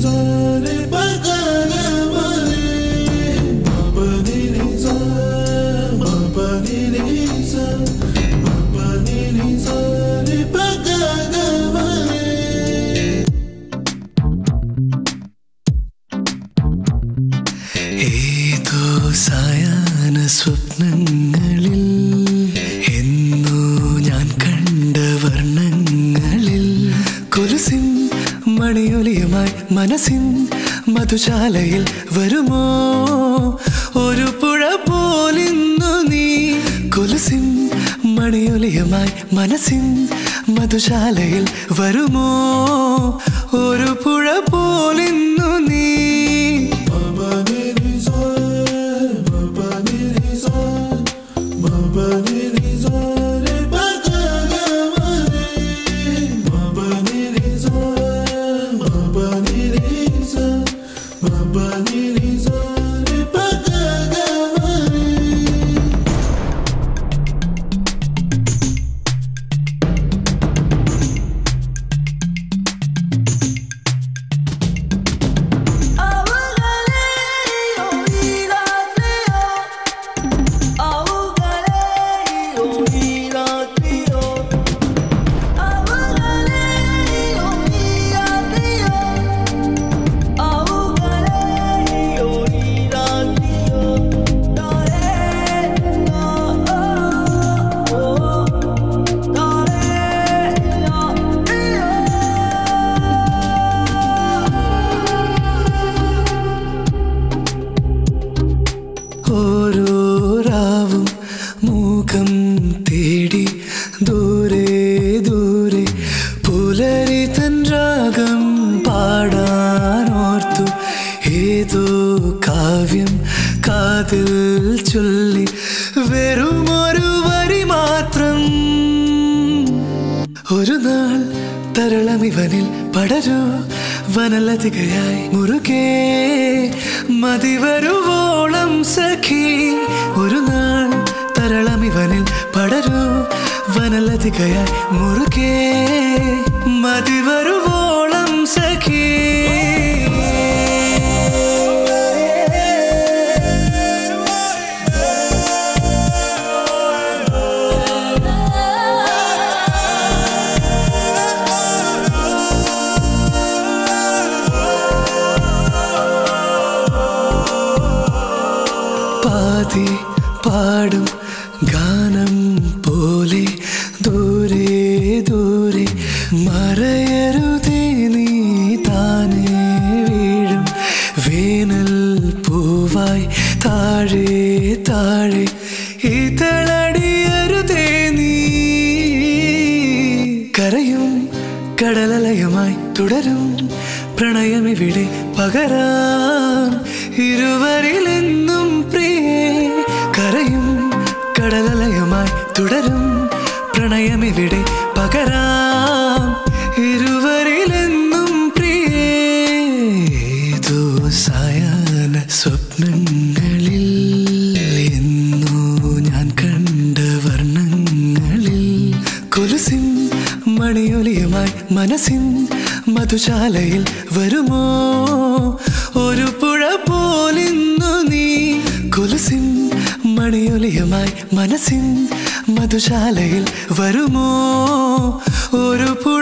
ഏതോ സായാഹ്ന സ്വപ്നങ്ങളിൽ എന്നോ ഞാൻ കണ്ട വർണ്ണങ്ങളിൽ കൊലുസിൻ മണിയൊലിയുമായി മനസ്സിൻ മധുശാലയിൽ വരുമോ ഒരു പുഴ പോലിന്നു നീ കൊലുസിൻ മണിയൊലിയുമായി മനസ്സിൻ മധുശാലയിൽ വരുമോ ഒരു പുഴ പോലിന്നു നീ ഓരോ രാവും മൂകം തേടി ദൂരെ ദൂരെ പുലരി തൻ രാഗം പാടാനോർത്തു ഏതോ കാവ്യം കാതിൽ ചൊല്ലി വെറുമൊരു വരി മാത്രം ഒരു നാൾ തരളമിവനിൽ പടരൂ വനലതികയായി മുറുകെ മതിവരുവോളം സഖി ഒരു നാൾ തരളമിവനിൽ പടരൂ വനലതികയായി മുറുകെ മതിവരുവോളം സഖി പാതി പാടും ഗാനം പോലെ ദൂരെ ദൂരെ മറയരുതേ നീ താനേ വീഴും വേനൽ പൂവായി താഴെ താഴെ ഇതളടിയരുതേ നീ കരയും കടലലയമായി തുടരും പ്രണയമിവിടെ പകരാം ഇരുവരിലെന്നും പ്രിയേ കരയും കടലലയമായി തുടരും പ്രണയമിവിടെ പകരാം ഇരുവരിലെന്നും പ്രിയേ ഏതോ സായാഹ്ന സ്വപ്നങ്ങളിൽ എന്നോ ഞാൻ കണ്ട വർണ്ണങ്ങളിൽ കൊലുസിൻ മണിയൊലിയുമായി മനസ്സിൻ മധുശാലയിൽ വരുമോ ഒരു പുഴ പോലിന്നു നീ കൊലുസിൻ മണിയൊലിയുമായി മനസ്സിൻ മധുശാലയിൽ വരുമോ ഒരു പുഴ